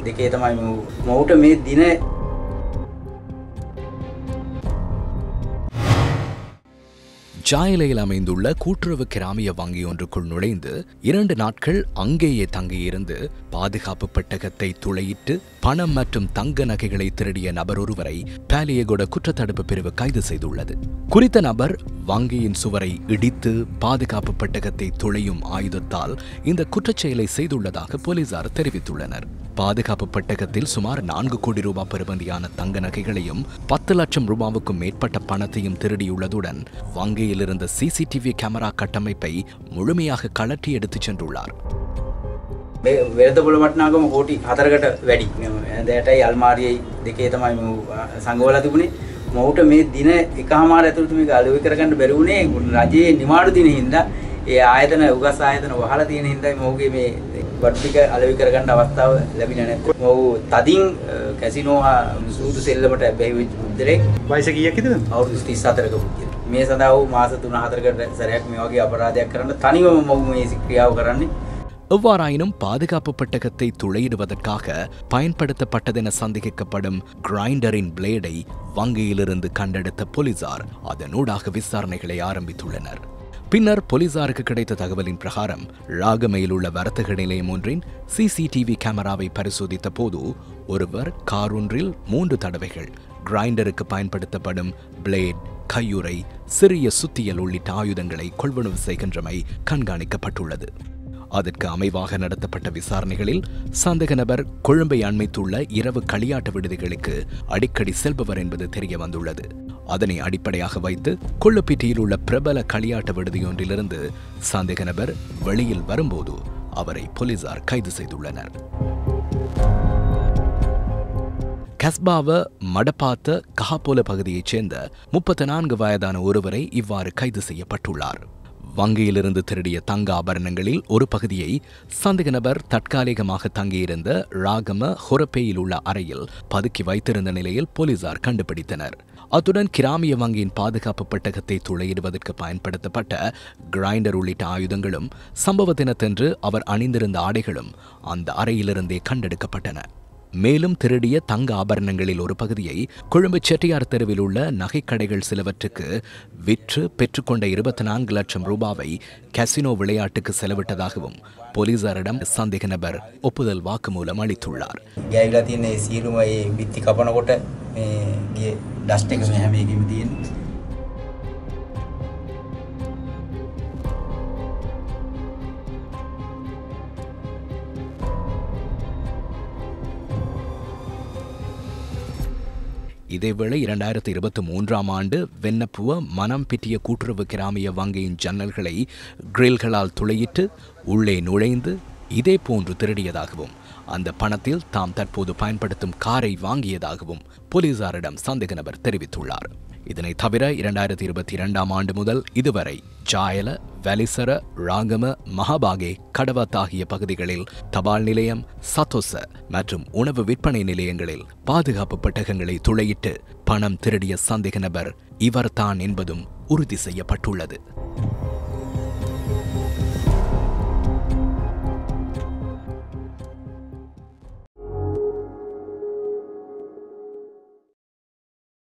දෙකේ තමයි මොහු- මොහුට මේ දින ஜாயலையில் அமைந்துள்ள கூட்டுறவு கிராமிய வங்கி ஒன்றுக்குள் நுழைந்து இரண்டு நாட்கள் அங்கேயே தங்கியிருந்து பாதுகாப்பு பெட்டகத்தை துளையிட்டு பணம் மற்றும் தங்க நகைகளை திருடிய நபர் ஒருவரை பாலியகொட குற்றத்தடுப்பு பிரிவு கைது செய்துள்ளது குறித்த நபர் வங்கியின் சுவரை இடித்து பாதுகாப்பு பெட்டகத்தை துளையும் ஆயுதத்தால் இந்த குற்றச்செயலை செய்துள்ளதாக போலீசார் தெரிவித்துள்ளனர் பாதுகாப்பு பெட்டகத்தில் சுமார் நான்கு கோடி ரூபாய் பெறுமதியான தங்க நகைகளையும் பத்து லட்சம் ரூபாவுக்கும் மேற்பட்ட பணத்தையும் திருடியுள்ளதுடன் வங்கியில் இருந்த சிசிடிவி கேமரா கட்டமைப்பை முழுமையாக கழற்றி எடுத்துச் சென்றுள்ளார் වෙරද පොළ වටනාකම කෝටි හතරකට වැඩි දැයටයි අල්මාරියයි දෙකේ තමයි මොහු සංගවල තිබුණේ මොහුට මේ දින එක හමාර ඇතුළත මේක අලුවි කරගන්න බැරි වුණේ රජයේ නිමාඩු දින හින්දා ඒ ආයතන උගස් ආයතන වහලා තියෙන හින්දායි මොහුගේ මේ වඩ්ටික අලුවි කරගන්න අවස්ථාව ලැබිලා නැත්තේ මොහු තදින් කැසිනෝ හා සූදු සෙල්ලමට බැහැ වෙච්ච පුද්ගලෙක් වයස කීයක්ද අවුරුදු 34ක පුද්ගලෙක් මේ සඳහා වූ මාස 3-4කට සැරයක් මේ වගේ අපරාධයක් කරන්න තනිවම මොහු මේ ක්‍රියාව කරන්නේ எவ்வாறாயினும் பாதுகாப்பு பெட்டகத்தை துளையிடுவதற்காக பயன்படுத்தப்பட்டதென சந்தேகிக்கப்படும் கிரைண்டரின் பிளேடை வங்கியிலிருந்து கண்டெடுத்த போலீசார் அதனூடாக விசாரணைகளை ஆரம்பித்துள்ளனர் பின்னர் போலீசாருக்கு கிடைத்த தகவலின் பிரகாரம் ராகமையில் உள்ள வர்த்தக நிலையம் ஒன்றின் சிசிடிவி கேமராவை பரிசோதித்த போது ஒருவர் காரொன்றில் மூன்று தடவைகள் கிரைண்டருக்கு பயன்படுத்தப்படும் பிளேட் கையுறை சிறிய சுத்தியல் உள்ளிட்ட ஆயுதங்களை கொள்வனவு செய்கின்றமை கண்காணிக்கப்பட்டுள்ளது அதற்கு அமைவாக நடத்தப்பட்ட விசாரணைகளில் சந்தேக நபர் கொழும்பை அண்மைத்துள்ள இரவு களியாட்ட விடுதிகளுக்கு அடிக்கடி செல்பவர் என்பது தெரிய வந்துள்ளது அதனை அடிப்படையாக வைத்து கொள்ளுப்பிட்டியில் உள்ள பிரபல களியாட்ட விடுதியொன்றிலிருந்து சந்தேக நபர் வெளியில் வரும்போது அவரை போலீசார் கைது செய்துள்ளனர் கஸ்பாவ மடப்பாத்த கஹாப்போல பகுதியைச் சேர்ந்த முப்பத்தி நான்கு வயதான ஒருவரை இவ்வாறு கைது செய்யப்பட்டுள்ளார் வங்கியிலிருந்து திருடிய தங்க ஆபரணங்களில் ஒரு பகுதியை சந்தேக நபர் தற்காலிகமாக தங்கியிருந்த ராகம ஹொரப்பேயில் உள்ள அறையில் பதுக்கி வைத்திருந்த நிலையில் போலீசார் கண்டுபிடித்தனர் அத்துடன் கிராமிய வங்கியின் பாதுகாப்பு பெட்டகத்தை துளையிடுவதற்கு பயன்படுத்தப்பட்ட கிரைண்டர் உள்ளிட்ட ஆயுதங்களும் சம்பவ தினத்தன்று அவர் அணிந்திருந்த ஆடைகளும் அந்த அறையிலிருந்தே கண்டெடுக்கப்பட்டன மேலும் திருடிய தங்க ஆபரணங்களில் ஒரு பகுதியை கொழும்பு செட்டியார் தெருவில் உள்ள நகைக்கடைகள் சிலவற்றுக்கு விற்று பெற்றுக்கொண்ட இருபத்தி நான்கு லட்சம் ரூபாவை கசினோ விளையாட்டுக்கு செலவிட்டதாகவும் போலீசாரிடம் சந்தேக நபர் ஒப்புதல் வாக்குமூலம் அளித்துள்ளார் ගෑවිලා තියෙන ඒ සියලුම ඒ බිත්ති කපනකොට මේ ගිය ඩස්ට් එක මේ හැම එකෙම තියෙන්නේ இதேவேளை இரண்டாயிரத்தி இருபத்தி மூன்றாம் ஆண்டு வெண்ணப்புவ மனம் பிட்டிய கூட்டுறவு கிராமிய வங்கியின் ஜன்னல்களை கிரில்களால் துளையிட்டு உள்ளே நுழைந்து இதே போன்று திருடியதாகவும் அந்த பணத்தில் தாம் தற்போது பயன்படுத்தும் காரை வாங்கியதாகவும் போலீசாரிடம் சந்தேக நபர் தெரிவித்துள்ளார் இதனை தவிர இரண்டாயிரத்தி இருபத்தி இரண்டாம் ஆண்டு முதல் இதுவரை ஜாயல வலிசர ராகம மகாபாகே கடவத் ஆகிய பகுதிகளில் தபால் நிலையம் சத்தோச மற்றும் உணவு விற்பனை நிலையங்களில் பாதுகாப்பு பெட்டகங்களை துளையிட்டு பணம் திருடிய சந்தேக நபர் இவர்தான் என்பதும் உறுதி செய்யப்பட்டுள்ளது